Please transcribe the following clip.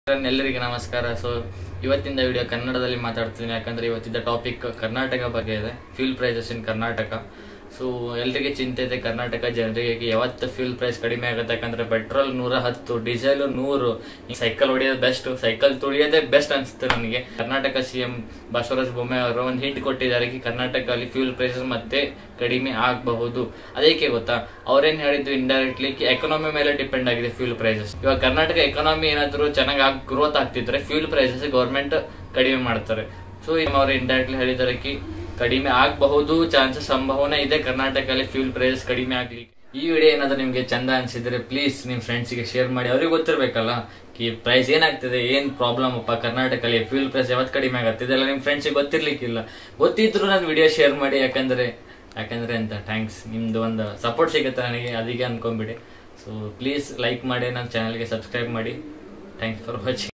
ಎಲ್ಲರಿಗೆ ನಮಸ್ಕಾರ ಸೊ ಇವತ್ತಿಂದ ವಿಡಿಯೋ ಕನ್ನಡದಲ್ಲಿ ಮಾತಾಡ್ತೀನಿ ಯಾಕಂದ್ರೆ ಇವತ್ತಿದ್ದ ಟಾಪಿಕ್ ಕರ್ನಾಟಕ ಬಗ್ಗೆ ಇದೆ fuel prices in Karnataka so ಎಲ್ರಿಗೆ ಚಿಂತೆ ಇದೆ ಕರ್ನಾಟಕ ಜನರಿಗೆ ಯಾವತ್ತು ಫ್ಯೂಲ್ ಪ್ರೈಸ್ ಕಡಿಮೆ ಆಗುತ್ತೆ ಯಾಕಂದ್ರೆ ಪೆಟ್ರೋಲ್ ನೂರ ಹತ್ತು ಡೀಸೆಲ್ ನೂರು ಸೈಕಲ್ ಹೊಡಿಯೋದು ಬೆಸ್ಟ್ ಸೈಕಲ್ ತುಳಿಯೋದೇ ಬೆಸ್ಟ್ ಅನ್ಸುತ್ತೆ ನನಗೆ ಕರ್ನಾಟಕ ಸಿಎಂ ಬಸವರಾಜ ಬೊಮ್ಮಾಯಿ ಅವರು ಒಂದು ಹಿಂಟ್ ಕೊಟ್ಟಿದ್ದಾರೆ ಕಿ ಕರ್ನಾಟಕದಲ್ಲಿ ಫ್ಯೂಲ್ ಪ್ರೈಸಸ್ ಮತ್ತೆ ಕಡಿಮೆ ಆಗಬಹುದು ಅದಕ್ಕೆ ಗೊತ್ತಾ ಅವ್ರೇನ್ ಹೇಳಿದ್ದು ಇಂಡೈರೆಕ್ಟ್ಲಿ ಎಕನಾಮಿ ಮೇಲೆ ಡಿಪೆಂಡ್ ಆಗಿದೆ ಫ್ಯೂಲ್ ಪ್ರೈಸಸ್ ಇವಾಗ ಕರ್ನಾಟಕ ಎಕನಾಮಿ ಏನಾದ್ರು ಚೆನ್ನಾಗಿ ಗ್ರೋತ್ ಆಗ್ತಿದ್ರೆ ಫ್ಯೂಲ್ ಪ್ರೈಸಸ್ ಗೌರ್ಮೆಂಟ್ ಕಡಿಮೆ ಮಾಡ್ತಾರೆ ಸೊ ಅವ್ರು ಇಂಡೈರೆಕ್ಟ್ಲಿ ಹೇಳಿದ್ದಾರೆ ಕಿ ಕಡಿಮೆ ಆಗಬಹುದು ಚಾನ್ಸಸ್ ಸಂಭಾವನೆ ಇದೆ ಕರ್ನಾಟಕದಲ್ಲಿ ಫ್ಯೂಲ್ ಪ್ರೈಸಸ್ ಕಡಿಮೆ ಆಗ್ಲಿಕ್ಕೆ ಈ ವಿಡಿಯೋ ಏನಾದ್ರೂ ನಿಮ್ಗೆ ಚಂದ ಅನ್ಸಿದ್ರೆ ಪ್ಲೀಸ್ ನಿಮ್ ಫ್ರೆಂಡ್ಸ್ ಗೆ ಶೇರ್ ಮಾಡಿ ಅವ್ರಿಗೆ ಗೊತ್ತಿರ್ಬೇಕಲ್ಲ ಕಿ ಪ್ರೈಸ್ ಏನಾಗ್ತದೆ ಏನ್ ಪ್ರಾಬ್ಲಮ್ ಅಪ್ಪ ಕರ್ನಾಟಕದಲ್ಲಿ ಫ್ಯೂಲ್ ಪ್ರೈಸ್ ಯಾವತ್ತು ಕಡಿಮೆ ಆಗುತ್ತೆ ಇದೆಲ್ಲ ನಿಮ್ ಫ್ರೆಂಡ್ಸ್ ಗೊತ್ತಿರ್ಲಿಕ್ಕಿಲ್ಲ ಗೊತ್ತಿದ್ರು ನಾನು ವಿಡಿಯೋ ಶೇರ್ ಮಾಡಿ ಯಾಕಂದ್ರೆ ಯಾಕಂದ್ರೆ ಅಂತ ಥ್ಯಾಂಕ್ಸ್ ನಿಮ್ದು ಒಂದು ಸಪೋರ್ಟ್ ಸಿಗುತ್ತೆ ನನಗೆ ಅದಕ್ಕೆ ಅನ್ಕೊಂಬಿಡಿ ಸೊ ಪ್ಲೀಸ್ ಲೈಕ್ ಮಾಡಿ ನನ್ನ ಚಾನಲ್ಗೆ ಸಬ್ಸ್ಕ್ರೈಬ್ ಮಾಡಿ ಥ್ಯಾಂಕ್ಸ್ ಫಾರ್ ವಾಚಿಂಗ್